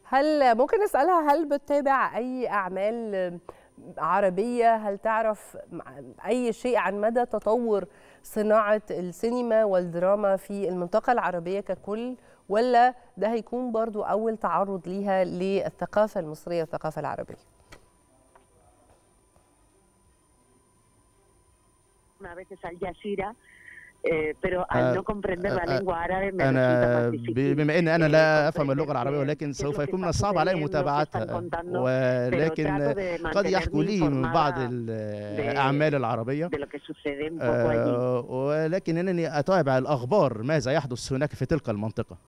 هل ممكن نسألها هل بتتابع أي أعمال عربية هل تعرف أي شيء عن مدى تطور صناعة السينما والدراما في المنطقة العربية ككل ولا ده هيكون برضو أول تعرض ليها للثقافة المصرية والثقافة العربية a veces Al Jazeera pero al no comprender la lengua árabe me أنا بما أن أنا لا أفهم اللغة العربية ولكن سوف يكون من الصعب علي متابعتها ولكن قد يحكوا لي من بعض الأعمال العربية ولكن أنني أتابع الأخبار ماذا يحدث هناك في تلك المنطقة